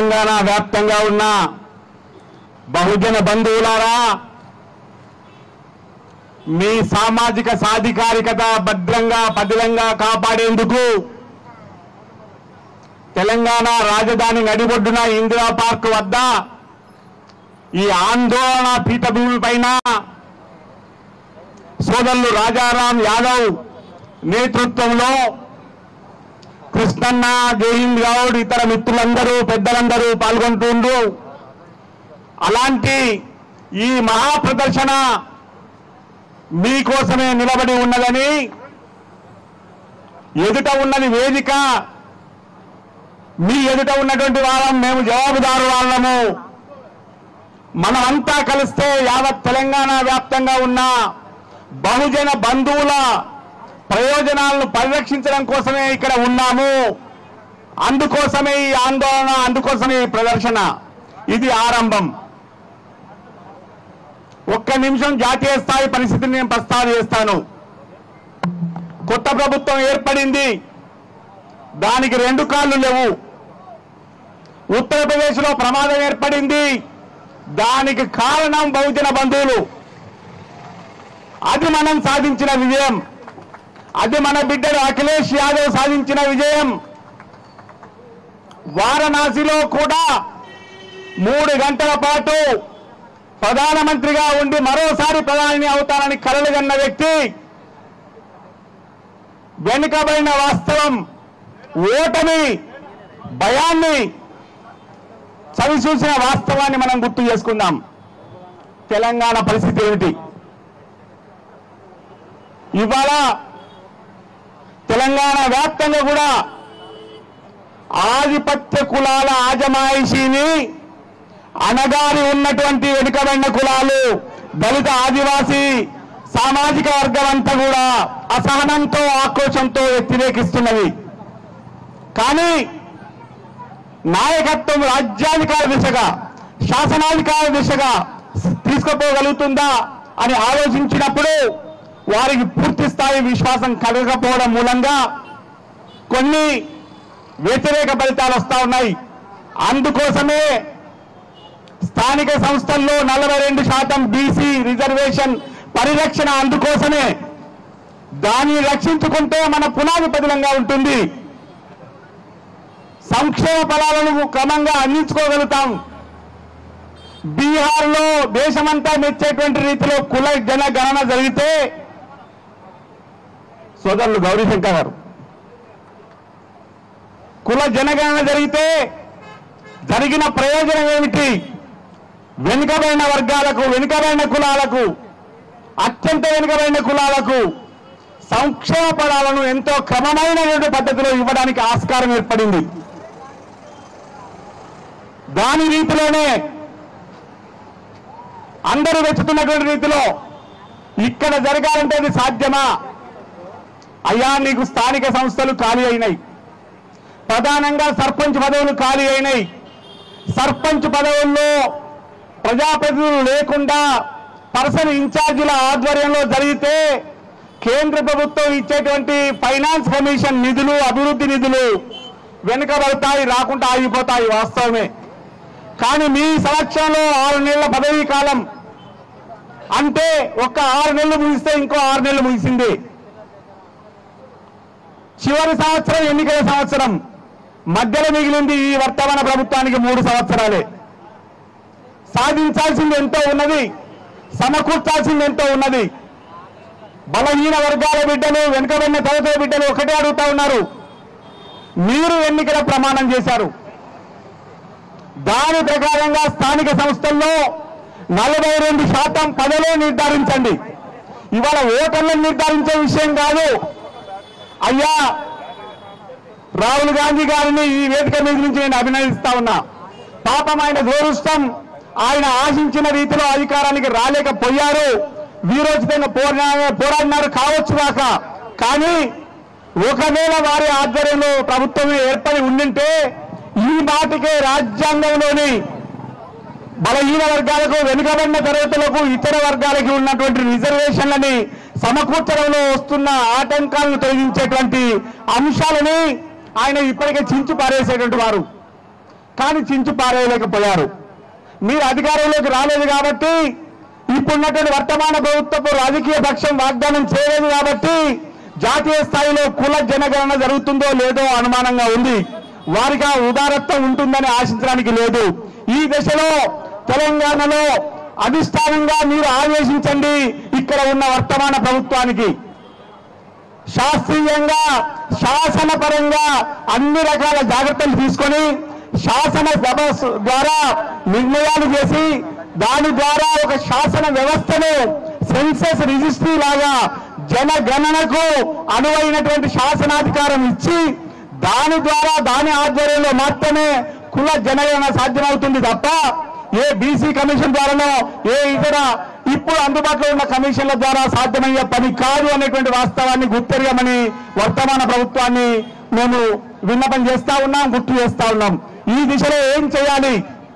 తెలంగాణ వ్యాప్తంగా ఉన్న బహుజన బంధువులారా మీ సామాజిక సాధికారికత భద్రంగా పదిలంగా కాపాడేందుకు తెలంగాణ రాజధాని నడిబొడ్డున ఇందిరా పార్క్ వద్ద ఈ ఆందోళన పీఠభూమి పైన సోదరులు రాజారాం యాదవ్ నేతృత్వంలో కృష్ణన్న జయహింద్ గౌడ్ ఇతర మిత్రులందరూ పెద్దలందరూ పాల్గొంటుండ్రు అలాంటి ఈ మహా ప్రదర్శన మీకోసమే నిలబడి ఉన్నదని ఎదుట ఉన్నది వేదిక మీ ఎదుట ఉన్నటువంటి వాళ్ళం మేము జవాబుదారు వాళ్ళము మనమంతా కలిస్తే యావత్ తెలంగాణ వ్యాప్తంగా ఉన్న బహుజన బంధువుల ప్రయోజనాలను పరిరక్షించడం కోసమే ఇక్కడ ఉన్నాము అందుకోసమే ఈ ఆందోళన అందుకోసమే ఈ ప్రదర్శన ఇది ఆరంభం ఒక్క నిమిషం జాతీయ స్థాయి పరిస్థితిని నేను ప్రస్తావిస్తాను కొత్త ప్రభుత్వం ఏర్పడింది దానికి రెండు కాళ్ళు లేవు ఉత్తరప్రదేశ్ లో ప్రమాదం ఏర్పడింది దానికి కారణం బహుజన బంధువులు అది మనం సాధించిన విజయం అది మన బిడ్డడు అఖిలేష్ యాదవ్ సాధించిన విజయం వారణాసిలో కూడా మూడు గంటల పాటు ప్రధానమంత్రిగా ఉండి మరోసారి ప్రధాని అవుతానని కలలు కన్న వ్యక్తి వెనుకబడిన వాస్తవం ఓటమి భయాన్ని చవిచూసిన వాస్తవాన్ని మనం గుర్తు చేసుకుందాం తెలంగాణ పరిస్థితి ఏమిటి ఇవాళ తెలంగాణ వ్యాప్తంగా కూడా ఆధిపత్య కులాల ఆజమాయిషీని అనగారి ఉన్నటువంటి వెనుకబడిన కులాలు దళిత ఆదివాసీ సామాజిక వర్గం అంతా కూడా అసహనంతో ఆక్రోశంతో వ్యతిరేకిస్తున్నది కానీ నాయకత్వం రాజ్యాధికార దిశగా శాసనాధికార దిశగా తీసుకుపోగలుగుతుందా అని ఆలోచించినప్పుడు వారికి పూర్తి స్థాయి విశ్వాసం కలగకపోవడం మూలంగా కొన్ని వ్యతిరేక ఫలితాలు వస్తా ఉన్నాయి అందుకోసమే స్థానిక సంస్థల్లో నలభై రెండు శాతం బీసీ రిజర్వేషన్ పరిరక్షణ అందుకోసమే దాన్ని రక్షించుకుంటే మన పునాది పదిలంగా ఉంటుంది సంక్షేమ ఫలాలను క్రమంగా అందించుకోగలుగుతాం బీహార్లో దేశమంతా మెచ్చేటువంటి రీతిలో కుల జన గణన జరిగితే సోదరులు గౌరీశంకర్ గారు కుల జనగణన జరిగితే జరిగిన ప్రయోజనం ఏమిటి వెనుకబడిన వర్గాలకు వెనుకబడిన కులాలకు అత్యంత వెనుకబడిన కులాలకు సంక్షేమ పదాలను ఎంతో క్రమమైనటువంటి పద్ధతిలో ఇవ్వడానికి ఆస్కారం ఏర్పడింది దాని రీతిలోనే అందరూ వెచ్చుతున్నటువంటి రీతిలో ఇక్కడ జరగాలంటే అది సాధ్యమా అయ్యా నీకు స్థానిక సంస్థలు ఖాళీ అయినాయి ప్రధానంగా సర్పంచ్ పదవులు ఖాళీ అయినాయి సర్పంచ్ పదవుల్లో ప్రజాప్రతినిధులు లేకుండా పర్సన్ ఇన్ఛార్జీల ఆధ్వర్యంలో జరిగితే కేంద్ర ప్రభుత్వం ఇచ్చేటువంటి ఫైనాన్స్ కమిషన్ నిధులు అభివృద్ధి నిధులు వెనుకబడతాయి రాకుండా ఆగిపోతాయి వాస్తవమే కానీ మీ సంవత్సరంలో ఆరు నెలల పదవీ కాలం అంటే ఒక్క ఆరు నెలలు ముగిస్తే ఇంకో ఆరు నెలలు ముగిసింది చివరి సంవత్సరం ఎన్నికల సంవత్సరం మధ్యలో మిగిలింది ఈ వర్తమాన ప్రభుత్వానికి మూడు సంవత్సరాలే సాధించాల్సింది ఎంతో ఉన్నది సమకూర్చాల్సింది ఎంతో ఉన్నది బలహీన వర్గాల బిడ్డలు వెనుకబడిన తరగతుల బిడ్డలు ఒకటే అడుగుతా ఉన్నారు మీరు ఎన్నికల ప్రమాణం చేశారు దాని ప్రకారంగా స్థానిక సంస్థల్లో నలభై రెండు శాతం పదవులు నిర్ధారించండి ఇవాళ ఓటర్లను నిర్ధారించే విషయం కాదు అయ్యా రాహుల్ గాంధీ గారిని ఈ వేదిక మీద నుంచి నేను అభినందిస్తా ఉన్నా పాపం ఆయన దురదృష్టం ఆయన ఆశించిన రీతిలో అధికారానికి రాలేకపోయారు వీరోచితంగా పోరా పోరాడినారు కావచ్చు కాక కానీ ఒకవేళ వారి ఆధ్వర్యంలో ప్రభుత్వం ఏర్పడి ఉండింటే ఈ మాటికే రాజ్యాంగంలోని బలహీన వర్గాలకు వెనుకబడిన తరగతులకు ఇతర వర్గాలకి ఉన్నటువంటి రిజర్వేషన్లని సమకూర్చడంలో వస్తున్న ఆటంకాలను తొలగించేటువంటి అంశాలని ఆయన ఇప్పటికే చించి పారేసేటువంటి వారు కానీ చించి పారేయలేకపోయారు మీరు అధికారంలోకి రాలేదు కాబట్టి ఇప్పుడున్నటువంటి వర్తమాన ప్రభుత్వపు రాజకీయ పక్షం వాగ్దానం చేయలేదు కాబట్టి జాతీయ స్థాయిలో కుల జనగణన జరుగుతుందో లేదో అనుమానంగా ఉంది వారికి ఆ ఉదారత్వం ఉంటుందని ఆశించడానికి లేదు ఈ దశలో తెలంగాణలో అధిష్టానంగా మీరు ఆదేశించండి ఇక్కడ ఉన్న వర్తమాన ప్రభుత్వానికి శాస్త్రీయంగా శాసనపరంగా అన్ని రకాల జాగ్రత్తలు తీసుకొని శాసన సభ ద్వారా నిర్ణయాలు చేసి దాని ద్వారా ఒక శాసన వ్యవస్థను సెన్సస్ రిజిస్ట్రీ లాగా జనగణనకు అనువైనటువంటి శాసనాధికారం ఇచ్చి దాని ద్వారా దాని ఆధ్వర్యంలో మాత్రమే కుల జనగణన సాధ్యమవుతుంది తప్ప ఏ బీసీ కమిషన్ ద్వారానో ఏ ఇతర ఇప్పుడు అందుబాటులో ఉన్న కమిషన్ల ద్వారా సాధ్యమయ్యే పని కాదు అనేటువంటి వాస్తవాన్ని గుర్తెరగమని వర్తమాన ప్రభుత్వాన్ని మేము విన్నపం చేస్తా ఉన్నాం గుర్తు చేస్తా ఉన్నాం ఈ దిశలో ఏం చేయాలి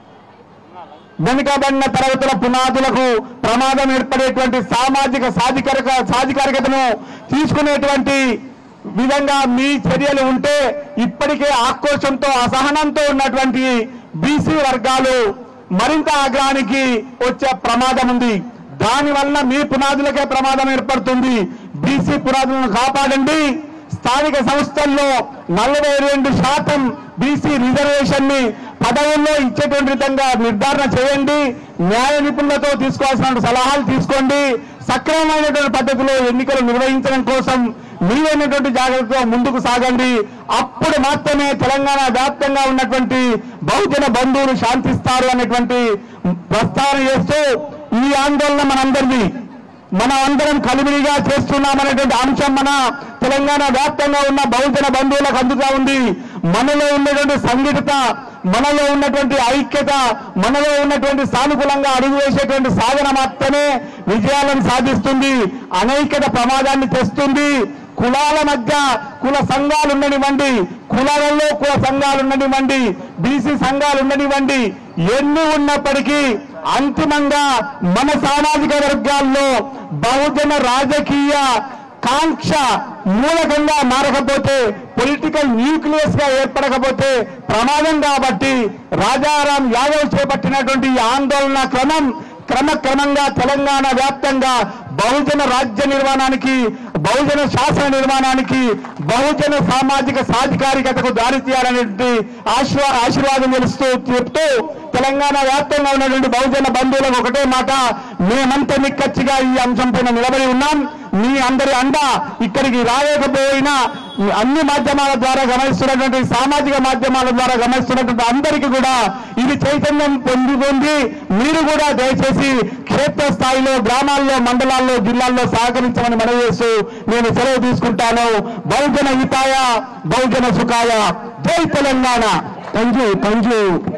వెనుకబడిన తరగతుల పునాదులకు ప్రమాదం ఏర్పడేటువంటి సామాజిక సాధికారిక సాధికారికతను తీసుకునేటువంటి విధంగా మీ చర్యలు ఉంటే ఇప్పటికే ఆక్రోశంతో అసహనంతో ఉన్నటువంటి బీసీ వర్గాలు మరింత ఆగ్రహానికి వచ్చే ప్రమాదం ఉంది దాని వలన మీ పునాదులకే ప్రమాదం ఏర్పడుతుంది బీసీ పునాదులను కాపాడండి స్థానిక సంస్థల్లో నలభై రెండు శాతం బీసీ రిజర్వేషన్ ని పదవుల్లో ఇచ్చేటువంటి విధంగా నిర్ధారణ చేయండి న్యాయ నిపుణులతో తీసుకోవాల్సిన సలహాలు తీసుకోండి సక్రమమైనటువంటి పద్ధతిలో ఎన్నికలు నిర్వహించడం కోసం మీరైనటువంటి జాగ్రత్తతో ముందుకు సాగండి అప్పుడు మాత్రమే తెలంగాణ వ్యాప్తంగా ఉన్నటువంటి బహుజన బంధువులు శాంతిస్తారు అనేటువంటి ప్రస్తావన చేస్తూ ఈ ఆందోళన మనందరిది మనం అందరం కలివిడిగా చేస్తున్నామనేటువంటి అంశం మన తెలంగాణ వ్యాప్తంగా ఉన్న బహుజన బంధువులకు అందుతా ఉంది మనలో ఉన్నటువంటి సంఘటిత మనలో ఉన్నటువంటి ఐక్యత మనలో ఉన్నటువంటి సానుకూలంగా అడుగు వేసేటువంటి సాధన మాత్రమే విజయాలను సాధిస్తుంది అనైక్యత ప్రమాదాన్ని తెస్తుంది కులాల మధ్య కుల సంఘాలు ఉండనివ్వండి కులాలలో కుల సంఘాలు ఉండనివ్వండి బీసీ సంఘాలు ఉండనివ్వండి ఎన్ని ఉన్నప్పటికీ అంతిమంగా మన సామాజిక వర్గాల్లో బహుజన రాజకీయ కాంక్ష మూలకంగా మారకపోతే పొలిటికల్ న్యూక్లియస్ గా ఏర్పడకపోతే ప్రమాదం కాబట్టి రాజారాం యాదవ్ చేపట్టినటువంటి ఈ ఆందోళన క్రమం క్రమక్రమంగా తెలంగాణ వ్యాప్తంగా బహుజన రాజ్య నిర్మాణానికి బహుజన శాసన నిర్మాణానికి బహుజన సామాజిక సాధికారికతకు దారి తీయాలనేటువంటి ఆశీర్వా ఆశీర్వాదం తెలుస్తూ చెప్తూ తెలంగాణ వ్యాప్తంగా ఉన్నటువంటి బహుజన బంధువులకు ఒకటే మాట మేమంతా నిక్కచ్చిగా ఈ అంశం పైన నిలబడి ఉన్నాం మీ అందరి అండ ఇక్కడికి రాలేకపోయినా అన్ని మాధ్యమాల ద్వారా గమనిస్తున్నటువంటి సామాజిక మాధ్యమాల ద్వారా గమనిస్తున్నటువంటి అందరికీ కూడా ఇది చైతన్యం పొందుతుంది మీరు కూడా దయచేసి క్షేత్ర స్థాయిలో గ్రామాల్లో మండలాల్లో జిల్లాల్లో సహకరించమని మనవి చేస్తూ నేను సెలవు తీసుకుంటాను బహుజన హితాయ బహుజన సుఖాయ జై Telangana thank you thank you